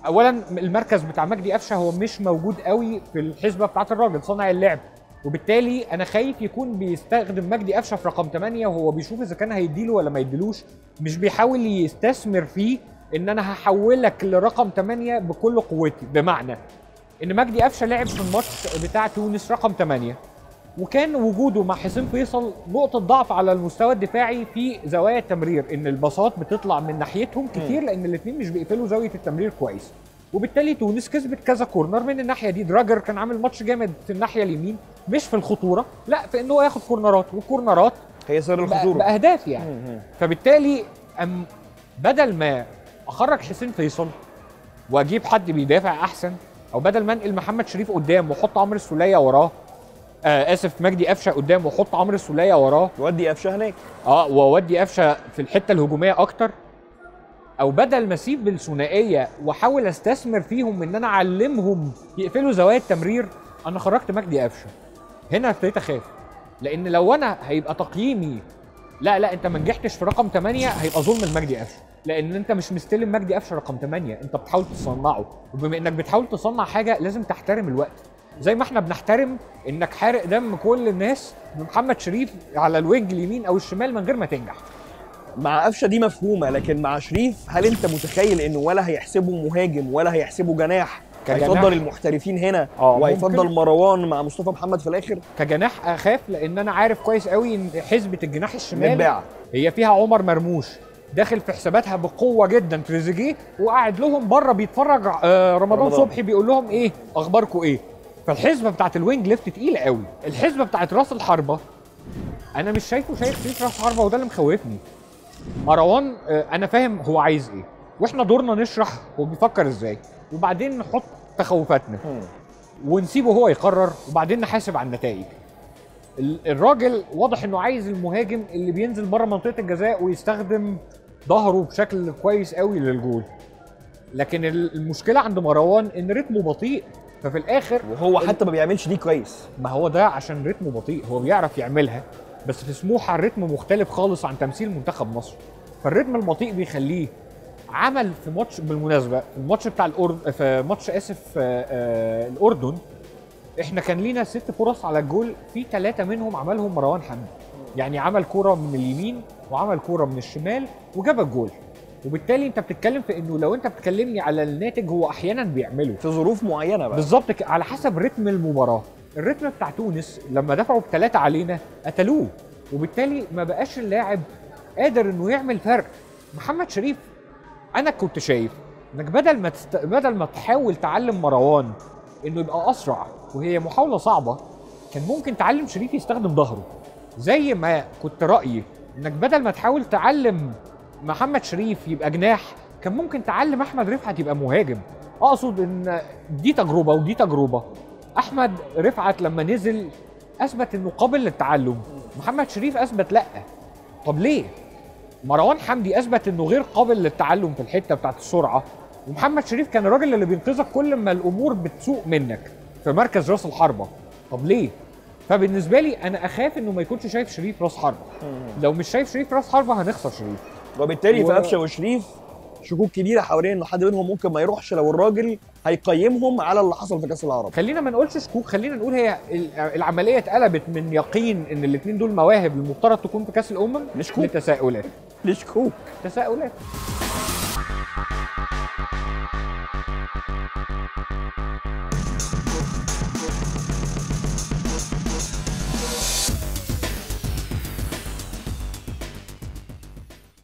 اولا المركز بتاع مجدي قفشه هو مش موجود قوي في الحسبه بتاعت الراجل صانع اللعب وبالتالي انا خايف يكون بيستخدم مجدي قفشه في رقم 8 وهو بيشوف اذا كان هيديله ولا ما يديلوش مش بيحاول يستثمر فيه ان انا هحولك لرقم 8 بكل قوتي بمعنى ان مجدي قفشه لعب في الماتش بتاع تونس رقم 8 وكان وجوده مع حسين فيصل نقطة ضعف على المستوى الدفاعي في زوايا التمرير ان الباصات بتطلع من ناحيتهم كتير لان الاثنين مش بيقفلوا زاوية التمرير كويس وبالتالي تونس كسبت كذا كورنر من الناحية دي دراجر كان عامل ماتش جامد في الناحية اليمين مش في الخطورة لا في ان هو ياخد كورنرات وكورنرات هي سر بأ- الخطوره باهداف يعني مم. فبالتالي أم بدل ما اخرج حسين فيصل واجيب حد بيدافع احسن او بدل ما انقل محمد شريف قدام واحط عمرو السوليه وراه آه اسف مجدي قفشه قدام واحط عمرو السوليه وراه يودي قفشه هناك اه واودي قفشه في الحته الهجوميه اكتر او بدل ما اسيب الثنائيه واحاول استثمر فيهم ان انا اعلمهم يقفلوا زوايا التمرير انا خرجت مجدي قفشه هنا ابتديت اخاف لان لو انا هيبقى تقييمي لا لا انت ما نجحتش في رقم 8 هيبقى ظلم لمجدي قفشه لان انت مش مستلم مجدي قفشه رقم 8 انت بتحاول تصنعه وبما انك بتحاول تصنع حاجه لازم تحترم الوقت زي ما احنا بنحترم انك حارق دم كل الناس بمحمد شريف على الوينج اليمين او الشمال من غير ما تنجح مع قفشه دي مفهومه لكن مع شريف هل انت متخيل انه ولا هيحسبه مهاجم ولا هيحسبه جناح كجناح. هيفضل المحترفين هنا آه، وهيفضل ممكن. مروان مع مصطفى محمد في الاخر كجناح اخاف لان انا عارف كويس قوي ان حسبه الجناح الشمال متباعه هي فيها عمر مرموش داخل في حساباتها بقوه جدا تريزيجيه وقاعد لهم بره بيتفرج آه، رمضان, رمضان. صبحي بيقول لهم ايه اخباركم ايه فالحسبه بتاعت الوينج ليفت تقيله قوي الحسبه بتاعت راس الحربه انا مش شايفه شايف شريف راس حربه وده اللي مخوفني مروان آه، انا فاهم هو عايز ايه واحنا دورنا نشرح هو بيفكر ازاي وبعدين نحط تخوفاتنا ونسيبه هو يقرر وبعدين نحاسب على النتائج ال- الراجل واضح انه عايز المهاجم اللي بينزل بره منطقه الجزاء ويستخدم ظهره بشكل كويس قوي للجول لكن ال- المشكله عند مروان ان رتمه بطيء ففي الاخر وهو حتى ما بيعملش دي كويس ما هو ده عشان رتمه بطيء هو بيعرف يعملها بس في سموحه الرتم مختلف خالص عن تمثيل منتخب مصر فالرتم البطيء بيخليه عمل في ماتش بالمناسبه في الماتش بتاع الاردن في ماتش اسف آه، آه، الاردن احنا كان لينا ست فرص على الجول في ثلاثه منهم عملهم مروان حمدي يعني عمل كوره من اليمين وعمل كوره من الشمال وجاب الجول وبالتالي انت بتتكلم في انه لو انت بتكلمني على الناتج هو احيانا بيعمله في ظروف معينه بقى بالظبط ك- على حسب رتم المباراه الرتم بتاع تونس لما دفعوا بثلاثه علينا قتلوه وبالتالي ما بقاش اللاعب قادر انه يعمل فرق محمد شريف انا كنت شايف انك بدل ما تست... بدل ما تحاول تعلم مروان انه يبقى اسرع وهي محاوله صعبه كان ممكن تعلم شريف يستخدم ظهره زي ما كنت رايي انك بدل ما تحاول تعلم محمد شريف يبقى جناح كان ممكن تعلم احمد رفعت يبقى مهاجم اقصد ان دي تجربه ودي تجربه احمد رفعت لما نزل اثبت انه قابل للتعلم محمد شريف اثبت لا طب ليه مروان حمدي اثبت انه غير قابل للتعلم في الحته بتاعت السرعه ومحمد شريف كان الراجل اللي بينقذك كل ما الامور بتسوء منك في مركز راس الحربه طب ليه فبالنسبه لي انا اخاف انه ما يكونش شايف شريف راس حربه لو مش شايف شريف راس حربه هنخسر شريف وبالتالي و- في قفشه وشريف شكوك كبيره حوالين انه حد منهم ممكن ما يروحش لو الراجل هيقيمهم على اللي حصل في كاس العرب خلينا ما نقولش شكوك خلينا نقول هي ال- العمليه اتقلبت من يقين ان الاثنين دول مواهب المفترض تكون في كاس الامم لشكوك. لتساؤلات لشكوك تساؤلات